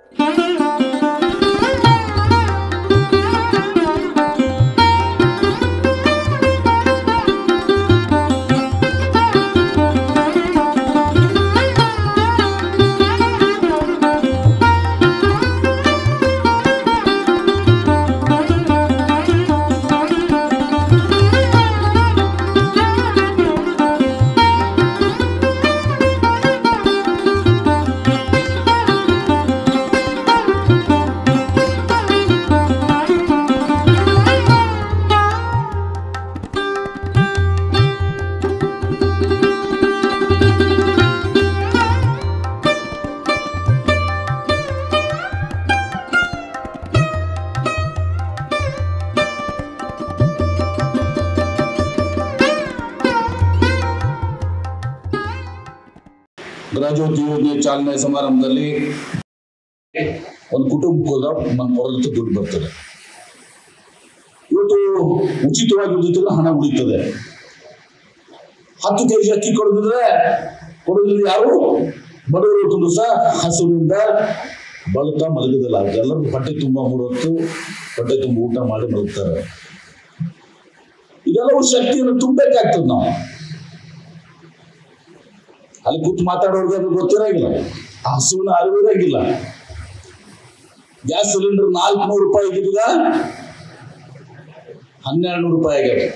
ಗೃಹಜ್ಯೋತಿ ಯೋಜನೆ ಚಾಲನೆ ಸಮಾರಂಭದಲ್ಲಿ ಒಂದು ಕುಟುಂಬಕ್ಕೆ ಹೋದ మన ಹೊರತು ದುಡ್ಡು ಬರ್ತದೆ ಇವತ್ತು ಉಚಿತವಾಗಿ ಉಳಿದಿಲ್ಲ ಹಣ ಉಳಿತದೆ ಹತ್ತು ಕೆಜಿ ಅಕ್ಕಿ ಕೊಡದಿದ್ರೆ ಕೊಡೋದ್ರಿಂದ ಯಾರು ಬಡವರು ತುಂಬ ಸಹ ಹಸುವಿನಿಂದ ಬಳತಾ ಮಲಗದಿಲ್ಲ ಎಲ್ಲರೂ ಹೊಟ್ಟೆ ತುಂಬ ಮೂರು ಹೊತ್ತು ಹೊಟ್ಟೆ ತುಂಬ ಊಟ ಮಾಡಿ ಮಲಗ್ತಾರೆ ಇದೆಲ್ಲವೂ ಶಕ್ತಿಯನ್ನು ತುಂಬಬೇಕಾಗ್ತದೆ ನಾವು ಅಲ್ಲಿ ಕೂತು ಮಾತಾಡೋರ್ಗೆ ಅದು ಗೊತ್ತಿರಂಗಿಲ್ಲ ಆ ಹಸುವಿನ ಅರಿವು ಇರಂಗಿಲ್ಲ ಗ್ಯಾಸ್ ಸಿಲಿಂಡರ್ ನಾಲ್ಕುನೂರು ರೂಪಾಯಿ ಇದ್ದಿದ್ದ ಹನ್ನೆರಡು ನೂರು ರೂಪಾಯಿ ಆಗ್ಯದ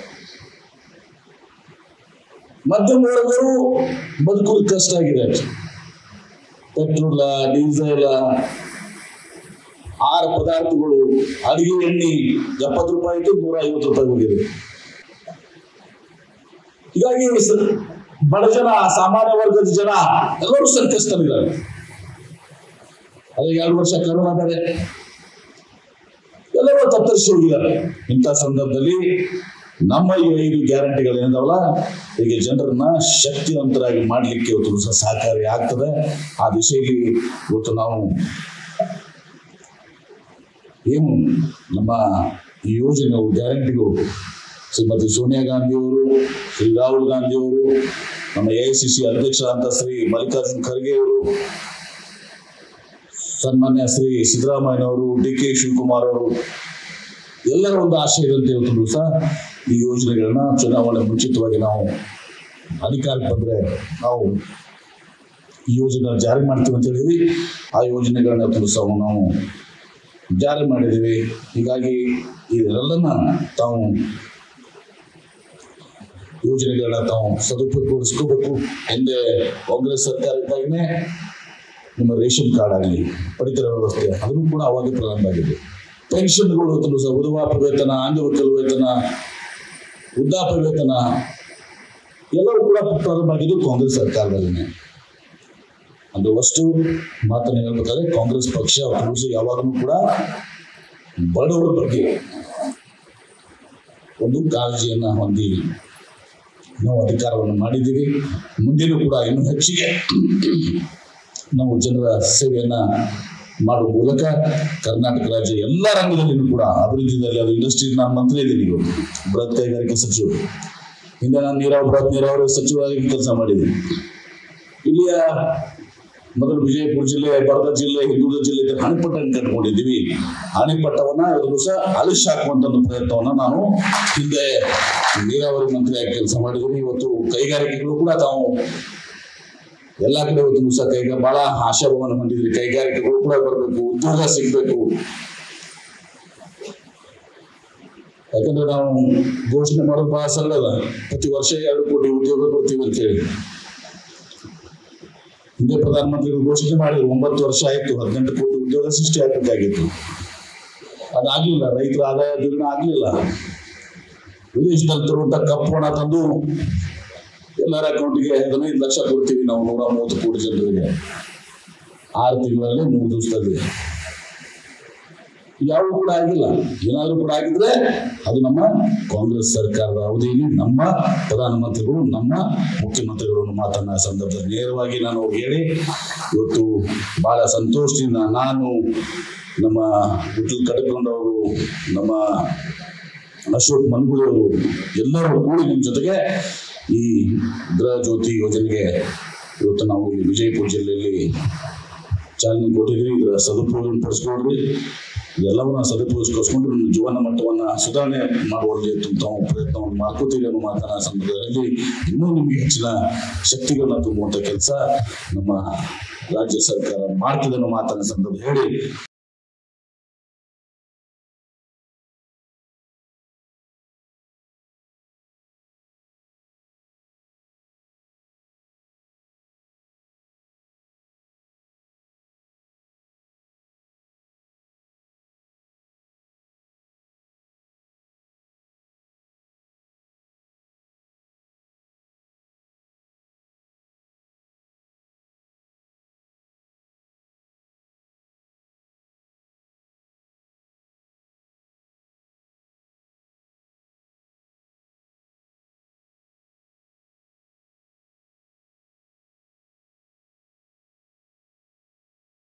ಮಧ್ಯಮ ವರ್ಗರು ಬದುಕೋದು ಕಷ್ಟ ಆಗಿದೆ ಪೆಟ್ರೋಲ ಡೀಸೆಲ್ ಆಹಾರ ಪದಾರ್ಥಗಳು ಅಡಿಗೆ ಎಣ್ಣೆ ಎಪ್ಪತ್ತು ರೂಪಾಯಿ ಇತ್ತು ನೂರ ಐವತ್ತು ರೂಪಾಯಿ ಹೋಗಿದೆ ಹೀಗಾಗಿ ಸ- ಬಡ ಜನ ಸಾಮಾನ್ಯ ವರ್ಗದ ಜನ ಎಲ್ಲರೂ ಸಂಕಷ್ಟದಲ್ಲಿದ್ದಾರೆ ಅದೇ ಎರಡು ವರ್ಷ ಕರೋನಾ ಬೇರೆ ಎಲ್ಲರೂ ತತ್ತರಿಸಿ ಹೋಗಿದ್ದಾರೆ ಇಂಥ ಸಂದರ್ಭದಲ್ಲಿ ನಮ್ಮ ಈ ಐದು ಗ್ಯಾರಂಟಿಗಳೇನಿದಾವಲ್ಲ ಹೀಗೆ ಜನರನ್ನ ಶಕ್ತಿವಂತರಾಗಿ ಮಾಡಲಿಕ್ಕೆ ಇವತ್ತು ಸಹ ಸಹಕಾರಿ ಆಗ್ತದೆ ಆ ದಿಶೆಯಲ್ಲಿ ಇವತ್ತು ನಾವು ಏನು ನಮ್ಮ ಈ ಯೋಜನೆಗಳು ಗ್ಯಾರಂಟಿಗಳು ಶ್ರೀಮತಿ ಸೋನಿಯಾ ಗಾಂಧಿ ಅವರು ಶ್ರೀ ರಾಹುಲ್ ಗಾಂಧಿ ಅವರು ನಮ್ಮ ಎ ಐ ಸಿ ಸಿ ಅಧ್ಯಕ್ಷರಾದಂಥ ಶ್ರೀ ಮಲ್ಲಿಕಾರ್ಜುನ್ ಖರ್ಗೆ ಅವರು ಸನ್ಮಾನ್ಯ ಶ್ರೀ ಸಿದ್ದರಾಮಯ್ಯನವರು ಡಿ ಕೆ ಶಿವಕುಮಾರ್ ಅವರು ಎಲ್ಲರ ಒಂದು ಆಶಯದಂತೆ ಇವತ್ತು ಸಹ ಈ ಯೋಜನೆಗಳನ್ನ ಚುನಾವಣೆ ಮುಂಚಿತವಾಗಿ ನಾವು ಅಧಿಕಾರಕ್ಕೆ ಬಂದ್ರೆ ನಾವು ಈ ಯೋಜನೆ ಜಾರಿ ಮಾಡ್ತೀವಿ ಅಂತ ಹೇಳಿದ್ವಿ ಆ ಯೋಜನೆಗಳನ್ನ ಇವತ್ತು ಸಹ ನಾವು ಜಾರಿ ಮಾಡಿದ್ದೀವಿ ಹೀಗಾಗಿ ಇದೆಲ್ಲನ ತಾವು ಯೋಜನೆಗಳನ್ನ ತಾವು ಸದುಪಯೋಗಪಡಿಸ್ಕೋಬೇಕು ಹಿಂದೆ ಕಾಂಗ್ರೆಸ್ ಸರ್ಕಾರ ಇದ್ದಾಗನೇ ನಿಮ್ಮ ರೇಷನ್ ಕಾರ್ಡ್ ಆಗಲಿ ಪಡಿತರ ವ್ಯವಸ್ಥೆ ಅದನ್ನು ಕೂಡ ಅವಾಗ ಪ್ರಾರಂಭ ಆಗಿದೆ ಪೆನ್ಷನ್ಗಳು ಇವತ್ತು ಸಹ ಉದವಾಪ ವೇತನ ಅಂಗವಿಕಲ ವೇತನ ವೃದ್ಧಾಪ್ಯ ವೇತನ ಎಲ್ಲವೂ ಕೂಡ ಪ್ರಾರಂಭ ಆಗಿದ್ದು ಕಾಂಗ್ರೆಸ್ ಸರ್ಕಾರದಲ್ಲಿನೇ ಅದು ಅಷ್ಟು ಮಾತನ್ನು ಹೇಳ್ಬೇಕಾದ್ರೆ ಕಾಂಗ್ರೆಸ್ ಪಕ್ಷ ಅವತ್ತು ಯಾವಾಗಲೂ ಕೂಡ ಬಡವರ ಬಗ್ಗೆ ಒಂದು ಕಾಳಜಿಯನ್ನ ಹೊಂದಿ ನಾವು ಅಧಿಕಾರವನ್ನು ಮಾಡಿದ್ದೀವಿ ಮುಂದೆನೂ ಕೂಡ ಇನ್ನೂ ಹೆಚ್ಚಿಗೆ ನಾವು ಜನರ ಸೇವೆಯನ್ನ ಮಾಡುವ ಮೂಲಕ ಕರ್ನಾಟಕ ರಾಜ್ಯ ಎಲ್ಲ ರಂಗದಲ್ಲಿಯೂ ಕೂಡ ಅಭಿವೃದ್ಧಿಯಲ್ಲಿ ಅದು ಇಂಡಸ್ಟ್ರಿ ನಾನು ಮಂತ್ರಿ ಇದ್ದೀನಿ ಇವತ್ತು ಬೃಹತ್ ಕೈಗಾರಿಕೆ ಸಚಿವರು ಹಿಂದೆ ನಾನು ನೀರಾವರಿ ಬೃಹತ್ ನೀರಾವರಿ ಸಚಿವರಾಗಿ ಕೆಲಸ ಮಾಡಿದ್ದೀನಿ ಇಲ್ಲಿಯ ಮೊದಲು ವಿಜಯಪುರ ಜಿಲ್ಲೆ ಬರದ ಜಿಲ್ಲೆ ಹಿಂದುಳಿದ ಜಿಲ್ಲೆ ಇದ್ದ ಅಣೆಪಟ್ಟನ್ನು ಕಟ್ಕೊಂಡಿದ್ದೀವಿ ಅಣೆಪಟ್ಟವನ್ನ ಇವತ್ತು ಸಹ ಅಲಿಶ್ ಹಾಕುವಂತ ಒಂದು ಪ್ರಯತ್ನವನ್ನ ನಾನು ಹಿಂದೆ ನೀರಾವರಿ ಮಂತ್ರಿಯಾಗಿ ಕೆಲಸ ಮಾಡಿದ್ದೀನಿ ಇವತ್ತು ಕೈಗಾರಿಕೆಗಳು ಕೂಡ ತಾವು ಎಲ್ಲ ಕಡೆ ಇವತ್ತು ಸಹ ಕೈಗ ಬಹಳ ಆಶಾಭಾವನೆ ಹೊಂದಿದ್ರಿ ಕೈಗಾರಿಕೆಗಳು ಕೂಡ ಬರಬೇಕು ಉದ್ಯೋಗ ಸಿಗ್ಬೇಕು ಯಾಕಂದ್ರೆ ನಾವು ಘೋಷಣೆ ಮಾಡೋದು ಬಹಳ ಸರಳ ಅದ ಪ್ರತಿ ವರ್ಷ ಎರಡು ಕೋಟಿ ಉದ್ಯೋಗ ಕೊಡ್ತೀವಿ ಅಂತ ಹೇಳಿ ಹಿಂದೆ ಪ್ರಧಾನಮಂತ್ರಿಗಳು ಘೋಷಣೆ ಮಾಡಿದ್ರು ಒಂಬತ್ತು ವರ್ಷ ಆಯ್ತು ಹದಿನೆಂಟು ಕೋಟಿ ಉದ್ಯೋಗ ಸೃಷ್ಟಿ ಆಗಬೇಕಾಗಿತ್ತು ಅದಾಗ್ಲಿಲ್ಲ ರೈತರ ಆದಾಯ ದ್ವಿಗುಣ ಆಗ್ಲಿಲ್ಲ ವಿದೇಶದಲ್ಲಿ ತರುವಂತ ಕಪ್ಪು ಹಣ ತಂದು ಎಲ್ಲರ ಅಕೌಂಟಿಗೆ ಹದಿನೈದು ಲಕ್ಷ ಕೊಡ್ತೀವಿ ನಾವು ನೂರ ಮೂವತ್ತು ಕೋಟಿ ಜನರಿಗೆ ಆರು ತಿಂಗಳಲ್ಲಿ ಮೂರು ದಿವಸದಲ್ಲಿ ಯಾವ ಕೂಡ ಆಗಿಲ್ಲ ಏನಾದ್ರೂ ಕೂಡ ಆಗಿದ್ರೆ ಅದು ನಮ್ಮ ಕಾಂಗ್ರೆಸ್ ಸರ್ಕಾರದ ಅವಧಿಯಲ್ಲಿ ನಮ್ಮ ಪ್ರಧಾನಮಂತ್ರಿಗಳು ನಮ್ಮ ಮುಖ್ಯಮಂತ್ರಿಗಳು ಅನ್ನೋ ಮಾತನ್ನ ಆ ಸಂದರ್ಭದಲ್ಲಿ ನೇರವಾಗಿ ನಾನು ಅವ್ರಿಗೆ ಹೇಳಿ ಇವತ್ತು ಬಹಳ ಸಂತೋಷದಿಂದ ನಾನು ನಮ್ಮ ವಿಠಲ್ ಕಟಕೊಂಡವರು ನಮ್ಮ ಅಶೋಕ್ ಮನ್ಗುಳವರು ಎಲ್ಲರೂ ಕೂಡಿ ನಿಮ್ಮ ಜೊತೆಗೆ ಈ ಗೃಹ ಜ್ಯೋತಿ ಯೋಜನೆಗೆ ಇವತ್ತು ನಾವು ಇಲ್ಲಿ ವಿಜಯಪುರ ಜಿಲ್ಲೆಯಲ್ಲಿ ಚಾಲನೆ ಕೊಟ್ಟಿದ್ರಿ ಇದರ ಸದುಪಯೋಗ ಪಡಿಸ್ಕೊಳ್ರಿ ಎಲ್ಲವನ್ನ ಸದುಪಯೋಗಿಸ್ಕೊಂಡು ನಮ್ಮ ಜೀವನ ಮಟ್ಟವನ್ನ ಸುಧಾರಣೆ ಮಾಡುವಲ್ಲಿ ತಾವು ಪ್ರಯತ್ನವನ್ನು ಮಾಡ್ಕೋತೀವಿ ಅನ್ನೋ ಮಾತನ್ನ ಸಂದರ್ಭದಲ್ಲಿ ಇನ್ನೂ ನಿಮಗೆ ಹೆಚ್ಚಿನ ಶಕ್ತಿಗಳನ್ನ ತುಂಬುವಂತ ಕೆಲಸ ನಮ್ಮ ರಾಜ್ಯ ಸರ್ಕಾರ ಮಾಡ್ತದೆ ಅನ್ನೋ ಮಾತನ್ನ ಸಂದರ್ಭ ಹೇಳಿ